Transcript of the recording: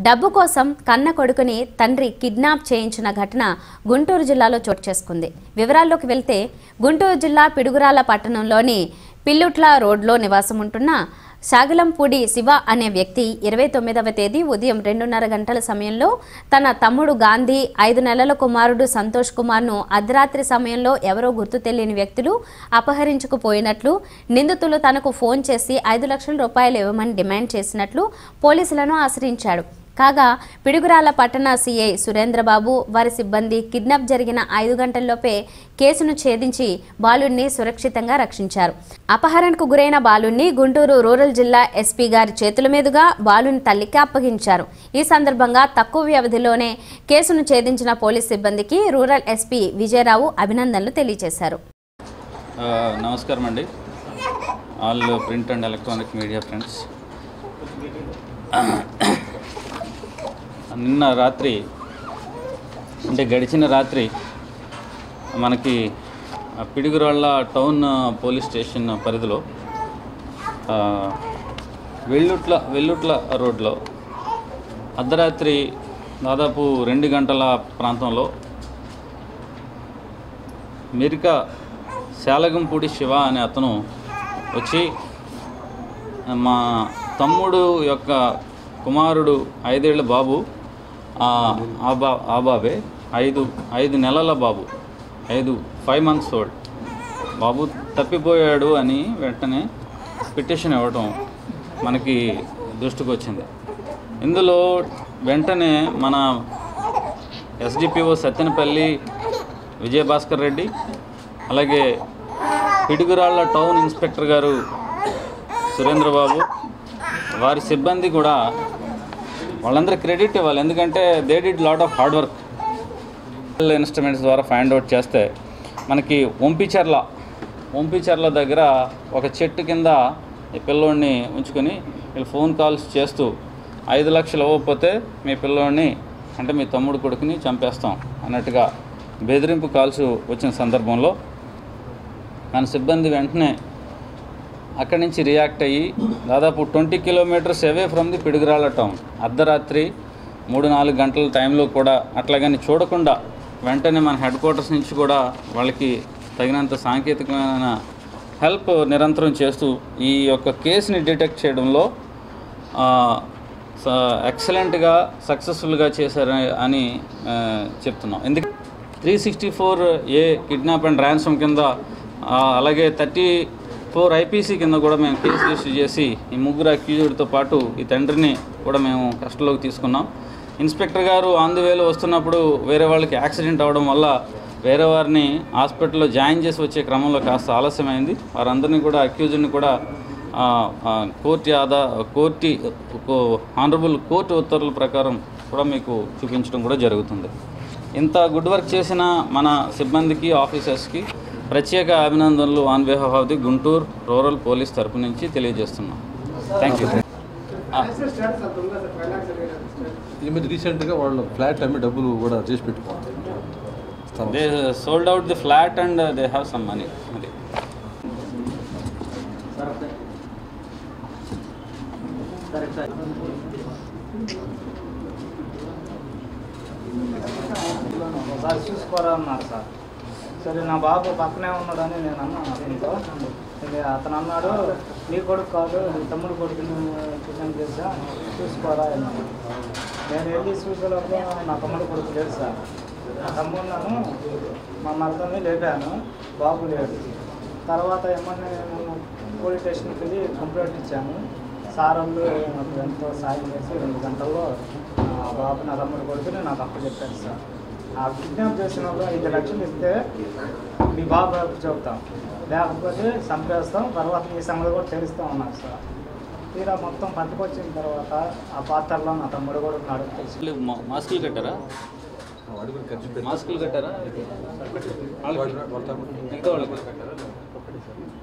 డబ్బు కోసం కన్న కొడుకుని తండ్రి కిడ్నాప్ చేయించిన ఘటన గుంటూరు జిల్లాలో చోటు చేసుకుంది వివరాల్లోకి వెళ్తే గుంటూరు జిల్లా పిడుగురాల పట్టణంలోని పిల్లుట్ల రోడ్లో నివాసం ఉంటున్న శాగలంపూడి శివ అనే వ్యక్తి ఇరవై తొమ్మిదవ తేదీ ఉదయం రెండున్నర గంటల సమయంలో తన తమ్ముడు గాంధీ ఐదు నెలల కుమారుడు సంతోష్ కుమార్ను అర్ధరాత్రి సమయంలో ఎవరో గుర్తు తెలియని వ్యక్తులు అపహరించుకుపోయినట్లు నిందితులు తనకు ఫోన్ చేసి ఐదు లక్షల రూపాయలు ఇవ్వమని డిమాండ్ చేసినట్లు పోలీసులను ఆశ్రయించాడు కాగా పిడుగురాల పట్టణ సీఐ సురేంద్రబాబు వారి సిబ్బంది కిడ్నాప్ జరిగిన ఐదు గంటల్లోపే కేసును ఛేదించి బాలుడిని సురక్షితంగా రక్షించారు అపహరణకు గురైన బాలుడిని గుంటూరు రూరల్ జిల్లా ఎస్పీ గారి చేతుల మీదుగా బాలుని తల్లికి అప్పగించారు ఈ సందర్భంగా తక్కువ వ్యవధిలోనే కేసును ఛేదించిన పోలీస్ సిబ్బందికి రూరల్ ఎస్పీ విజయరావు అభినందనలు తెలియజేశారు ఆ, నమస్కారం అండి all print and electronic media friends నిన్న రాత్రి అంటే గడిచిన రాత్రి మనకి ఆ పిడుగురాళ్ళ టౌన్ పోలీస్ స్టేషన్ పరిధిలో ఆ, వెల్లుట్ల వెల్లుట్ల రోడ్లో అర్ధరాత్రి దాదాపు రెండు గంటల ప్రాంతంలో మెరికా శాలగంపూడి శివ అనే అతను వచ్చి మా తమ్ముడు యొక్క కుమారుడు ఐదేళ్ల బాబు ఆ ఆ బా ఆ బాబే ఐదు ఐదు నెలల బాబు ఐదు ఫైవ్ మంత్స్ ఓల్డ్ బాబు తప్పిపోయాడు అని వెంటనే పిటిషన్ ఇవ్వటం మనకి దృష్టికి వచ్చింది ఇందులో వెంటనే మన ఎస్డిపిఓ సత్తెనపల్లి విజయభాస్కర్ రెడ్డి అలాగే పిడుగురాళ్ళ టౌన్ ఇన్స్పెక్టర్ గారు సురేంద్రబాబు వారి సిబ్బంది కూడా వాళ్ళందరూ క్రెడిట్ ఇవ్వాలి ఎందుకంటే they did lot of hard work instruments ద్వారా ఫైండ్ అవుట్ చేస్తే మనకి ఒంపిచర్ల ఒంపిచర్ల దగ్గర ఒక చెట్టు కింద ఈ పిల్లోడిని ఉంచుకొని వీళ్ళు ఫోన్ కాల్స్ చేస్తూ ఐదు లక్షలు ఇవ్వకపోతే మీ పిల్లోడిని అంటే మీ తమ్ముడు కొడుకుని చంపేస్తాం అన్నట్టుగా బెదిరింపు కాల్స్ వచ్చిన సందర్భంలో మన సిబ్బంది వెంటనే అక్కడి నుంచి రియాక్ట్ అయ్యి దాదాపు twenty kilometres away from the Piduguralla town అర్ధరాత్రి మూడు నాలుగు గంటల టైంలో కూడా అట్లాగని చూడకుండా వెంటనే మన హెడ్ క్వార్టర్స్ నుంచి కూడా వాళ్ళకి తగినంత సాంకేతికమైన హెల్ప్ నిరంతరం చేస్తూ ఈ యొక్క కేసుని డిటెక్ట్ చేయడంలో ఎక్సలెంట్గా సక్సెస్ఫుల్గా చేశారు అని ఆ, చెప్తున్నాం ఎందుకు three sixty four A kidnap and ransom కింద ఆ, అలాగే థర్టీ ఫోర్ ఐపీసీ కింద కూడా మేము కేసు రిజిస్టర్ చేసి ఈ ముగ్గురు అక్యూజ్డ్తో పాటు ఈ తండ్రిని కూడా మేము కస్టడీలోకి తీసుకున్నాం ఇన్స్పెక్టర్ గారు ఆన్ ది వేలో వస్తున్నప్పుడు వేరే వాళ్ళకి యాక్సిడెంట్ అవ్వడం వల్ల వేరే వారిని హాస్పిటల్లో జాయిన్ చేసి వచ్చే క్రమంలో కాస్త ఆలస్యమైంది వారందరినీ కూడా అక్యూజ్డ్ని కూడా ఆ, ఆ, కోర్టు ఆదా కోర్టు ఆనరబుల్ కోర్టు ఉత్తర్వుల ప్రకారం కూడా మీకు చూపించడం కూడా జరుగుతుంది ఇంత గుడ్ వర్క్ చేసిన మన సిబ్బందికి ఆఫీసర్స్కి ప్రత్యేక అభినందనలు on behalf of the Guntur rural police తరపు నుంచి తెలియజేస్తున్నాం థ్యాంక్ యూ ఈ మీద రీసెంట్గా వాళ్ళు ఫ్లాట్ అమ్మి డబ్బులు కూడా చేసి పెట్టుకోవాలి they sold out the flat and they have some money అది ఒకసారి చూసుకోరా అన్నారు సార్ సరే నా బాబు పక్కనే ఉన్నాడని నేను అన్నాను అతనితో ఇది అతను అన్నాడు నీ కొడుకు కాదు నీ తమ్ముడు కొడుకుని కిడ్నాప్ చేసా చూసుకోరా అన్నాడు నేను వెళ్ళి చూసేలోపు నా తమ్ముడు కొడుకు లేదు సార్ నా తమ్ముడున్నాను మా మరదల్ని లేపాను బాబు లేడు తర్వాత ఏమన్నా నేను పోలీస్ స్టేషన్కి వెళ్ళి కంప్లైంట్ ఇచ్చాను సార్ వాళ్ళు నాకు ఎంతో సాయం చేసి రెండు గంటల్లో ఆ బాబు నా తమ్ముడు కొడుకుని నాకు అప్పు చెప్పారు సార్ ఆ కిడ్నాప్ చేసిన వాళ్ళు ఐదు లక్షలు ఇస్తే మీ బాబు అప్పు చెబుతాం లేకపోతే చంపేస్తాం తర్వాత ఈ సంగతి కూడా తెలుస్తూ ఉన్నారు సార్ తీరా మొత్తం పట్టుకొచ్చిన తర్వాత ఆ పాత్రలో నా తమ్ముడు కూడా ఉన్నాడు తెలిసి వీళ్ళు మా- మాస్కులు కట్టారా వాడి కూడా ఖర్చు పెట్టి మాస్కులు కట్టారా వాళ్ళ- వాళ్ళ తమ్ముడు- మిగతా వాళ్ళకి